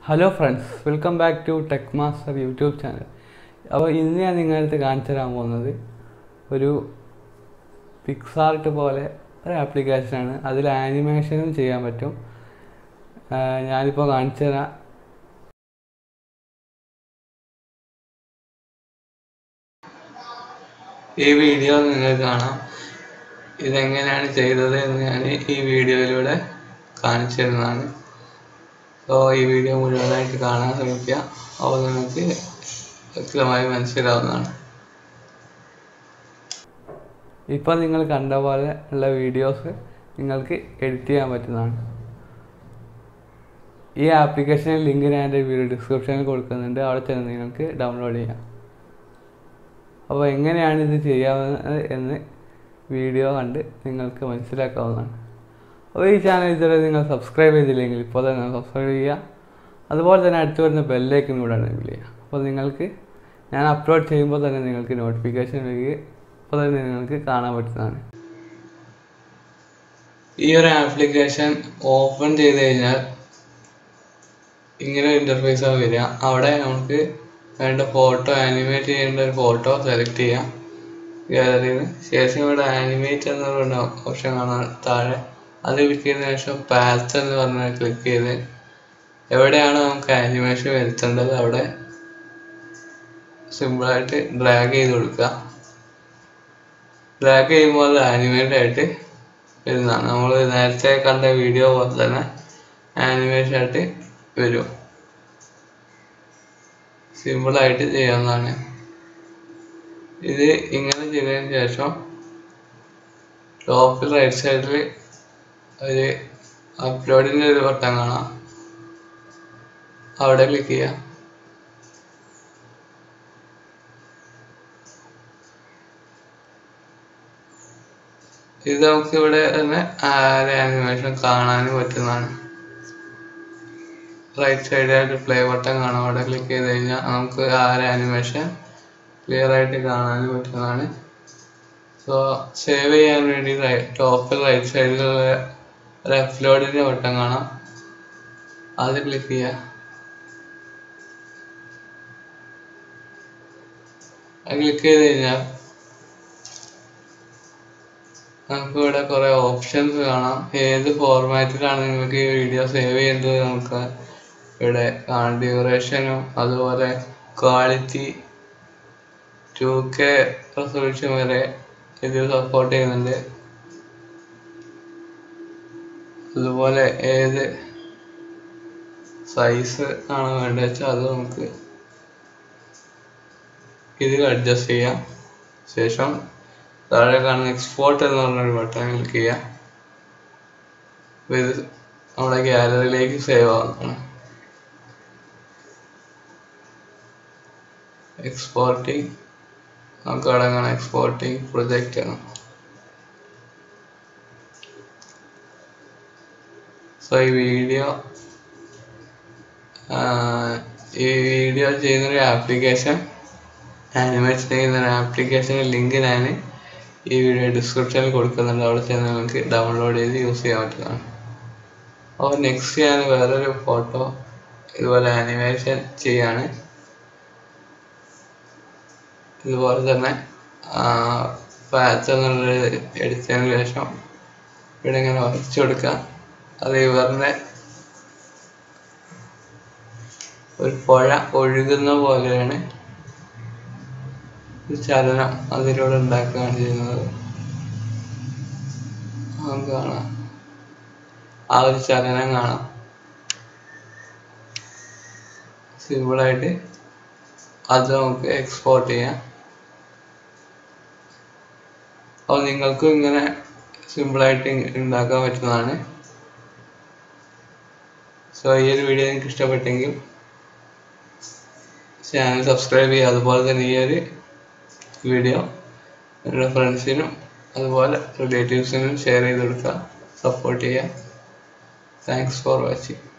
hello friends welcome back to Tech Master YouTube channel അപ്പോൾ ഇന്ന് ഞാൻ നിങ്ങളടുത്ത് കാണിച്ചു തരാൻ പോകുന്നത് ഒരു പിക്സാർട്ട് പോലെ ഒരു ആപ്ലിക്കേഷനാണ് അതിൽ ആനിമേഷനും ചെയ്യാൻ പറ്റും ആ, ഞാനിപ്പോൾ കാണിച്ചു തരാം ഈ വീഡിയോ നിങ്ങൾക്ക് കാണാം ഇതെങ്ങനെയാണ് ചെയ്തത് എന്ന് ഞാൻ ഈ വീഡിയോയിലൂടെ കാണിച്ചു തരുന്നതാണ് അപ്പോൾ ഈ വീഡിയോ മുഴുവനായിട്ട് കാണാൻ ശ്രമിക്കുക അപ്പോൾ നിങ്ങൾക്ക് വ്യക്തമായി മനസ്സിലാവുന്നതാണ് ഇപ്പോൾ നിങ്ങൾ കണ്ട പോലെ ഉള്ള വീഡിയോസ് നിങ്ങൾക്ക് എഡിറ്റ് ചെയ്യാൻ പറ്റുന്നതാണ് ഈ ആപ്ലിക്കേഷൻ്റെ ലിങ്ക് ഞാൻ എൻ്റെ വീഡിയോ ഡിസ്ക്രിപ്ഷനിൽ കൊടുക്കുന്നുണ്ട് അവിടെ ചെന്ന് നിങ്ങൾക്ക് ഡൗൺലോഡ് ചെയ്യാം അപ്പോൾ എങ്ങനെയാണ് ഇത് ചെയ്യാവുന്നത് എന്ന് വീഡിയോ കണ്ട് നിങ്ങൾക്ക് മനസ്സിലാക്കാവുന്നതാണ് അപ്പോൾ ഈ ചാനൽ ഇതുവരെ നിങ്ങൾ സബ്സ്ക്രൈബ് ചെയ്തില്ലെങ്കിൽ ഇപ്പോൾ തന്നെ സബ്സ്ക്രൈബ് ചെയ്യുക അതുപോലെ തന്നെ അടുത്ത് വരുന്ന ബെല്ലേക്കും കൂടെ എനേബിൾ ചെയ്യുക അപ്പോൾ നിങ്ങൾക്ക് ഞാൻ അപ്ലോഡ് ചെയ്യുമ്പോൾ തന്നെ നിങ്ങൾക്ക് നോട്ടിഫിക്കേഷൻ വരികയും അപ്പോൾ തന്നെ നിങ്ങൾക്ക് കാണാൻ പറ്റുന്നതാണ് ഈ ഒരു ആപ്ലിക്കേഷൻ ഓപ്പൺ ചെയ്ത് കഴിഞ്ഞാൽ ഇങ്ങനെ ഒരു ഇൻ്റർഫേസ് ആണ് വരിക അവിടെ നമുക്ക് വേണ്ട ഫോട്ടോ ആനിമേറ്റ് ചെയ്യേണ്ട ഒരു ഫോട്ടോ സെലക്ട് ചെയ്യാം ഗാലറിയിൽ നിന്ന് ശേഷം ഇവിടെ ആനിമേറ്റ് എന്നുള്ള ഓപ്ഷൻ കാണാൻ താഴെ അത് ക്ലിക്ക് ചെയ്തതിനു ശേഷം പാത്ത് എന്ന് പറഞ്ഞ ക്ലിക്ക് ചെയ്ത് എവിടെയാണ് നമുക്ക് ആനിമേഷൻ വരുത്തേണ്ടത് അവിടെ സിമ്പിളായിട്ട് ഡ്രാഗ് ചെയ്ത് കൊടുക്കുക ഡ്രാഗ് ചെയ്യുമ്പോൾ അത് ആനിമേറ്റ് ആയിട്ട് വരുന്നതാണ് നമ്മൾ നേരത്തെ കണ്ട വീഡിയോ പോലെ തന്നെ ആനിമേഷൻ ആയിട്ട് വരും സിമ്പിളായിട്ട് ചെയ്യാവുന്നതാണ് ഇത് ഇങ്ങനെ ചെയ്തതിന് ശേഷം ടോപ്പിൽ റൈറ്റ് സൈഡിൽ ഒരു അപ്ലോഡിൻ്റെ ഒരു ബട്ടൺ കാണാം അവിടെ ക്ലിക്ക് ചെയ്യാം ഇത് നമുക്ക് ഇവിടെ തന്നെ ആനിമേഷൻ കാണാനും പറ്റുന്നതാണ് റൈറ്റ് സൈഡിലായിട്ട് പ്ലേ ബട്ടൺ കാണാം അവിടെ ക്ലിക്ക് ചെയ്ത് കഴിഞ്ഞാൽ നമുക്ക് ആ ഒരു ആനിമേഷൻ ക്ലിയർ ആയിട്ട് കാണാനും പറ്റുന്നതാണ് സോ സേവ് ചെയ്യാൻ വേണ്ടി ടോപ്പിൽ റൈറ്റ് സൈഡിലുള്ള ഒരു അപ്ലോഡിൻ്റെ ബട്ടൺ കാണാം അത് ക്ലിക്ക് ചെയ്യുക അത് ക്ലിക്ക് ചെയ്ത് കഴിഞ്ഞാൽ നമുക്ക് ഇവിടെ കുറേ ഓപ്ഷൻസ് കാണാം ഏത് ഫോർമാറ്റിലാണ് നിങ്ങൾക്ക് ഈ വീഡിയോ സേവ് ചെയ്യേണ്ടത് നമുക്ക് ഇവിടെ കാണാം ഡ്യൂറേഷനും അതുപോലെ ക്വാളിറ്റി ടു കെ റെസൊല്യൂഷൻ വരെ ഇത് സപ്പോർട്ട് ചെയ്യുന്നുണ്ട് അതുപോലെ ഏത് സൈസ് ആണ് വേണ്ടത് വെച്ചാൽ അത് നമുക്ക് ഇതിൽ അഡ്ജസ്റ്റ് ചെയ്യാം ശേഷം താഴെ കാണുന്ന എക്സ്പോർട്ട് എന്ന് പറഞ്ഞൊരു ബട്ടൺ ക്ലിക്ക് ചെയ്യാം അപ്പോൾ ഇത് നമ്മുടെ ഗാലറിയിലേക്ക് സേവ് ആവുന്നതാണ് എക്സ്പോർട്ടിങ് നമുക്ക് അവിടെ കാണാം എക്സ്പോർട്ടിങ് പ്രൊജക്റ്റ് ആണ് സോ ഈ വീഡിയോ ഈ വീഡിയോ ചെയ്യുന്നൊരു ആപ്ലിക്കേഷൻ ആനിമേറ്റ് ചെയ്യുന്ന ഒരു ആപ്ലിക്കേഷൻ്റെ ലിങ്ക് ഞാൻ ഈ വീഡിയോ ഡിസ്ക്രിപ്ഷനിൽ കൊടുക്കുന്നുണ്ട് അവിടെ ചെന്ന് നിങ്ങൾക്ക് ഡൗൺലോഡ് ചെയ്ത് യൂസ് ചെയ്യാൻ പറ്റുന്നതാണ് അപ്പോൾ നെക്സ്റ്റ് ഞാൻ വേറൊരു ഫോട്ടോ ഇതുപോലെ ആനിമേഷൻ ചെയ്യാണ് ഇതുപോലെ തന്നെ പാച്ച് എന്നുള്ളത് എടുത്തതിന് ശേഷം ഇവിടെ ഇങ്ങനെ വരച്ചു കൊടുക്കുക അത് ഇവരുടെ ഒരു പുഴ ഒഴുകുന്ന പോലെയാണ് ഒരു ചലനം അതിലൂടെ ഉണ്ടാക്കുകയാണ് ചെയ്യുന്നത് നമുക്ക് കാണാം ആ ഒരു ചലനം കാണാം സിമ്പിളായിട്ട് അത് നമുക്ക് എക്സ്പോർട്ട് ചെയ്യാം അപ്പോൾ നിങ്ങൾക്കും ഇങ്ങനെ സിമ്പിളായിട്ട് ഉണ്ടാക്കാൻ പറ്റുന്നതാണ് സോ ഈ ഒരു വീഡിയോ നിങ്ങൾക്ക് ഇഷ്ടപ്പെട്ടെങ്കിൽ ചാനൽ സബ്സ്ക്രൈബ് ചെയ്യുക അതുപോലെ തന്നെ ഈ ഒരു വീഡിയോ നിങ്ങളുടെ ഫ്രണ്ട്സിനും അതുപോലെ റിലേറ്റീവ്സിനും ഷെയർ ചെയ്ത് കൊടുക്കുക സപ്പോർട്ട് ചെയ്യുക താങ്ക്സ് ഫോർ വാച്ചിങ്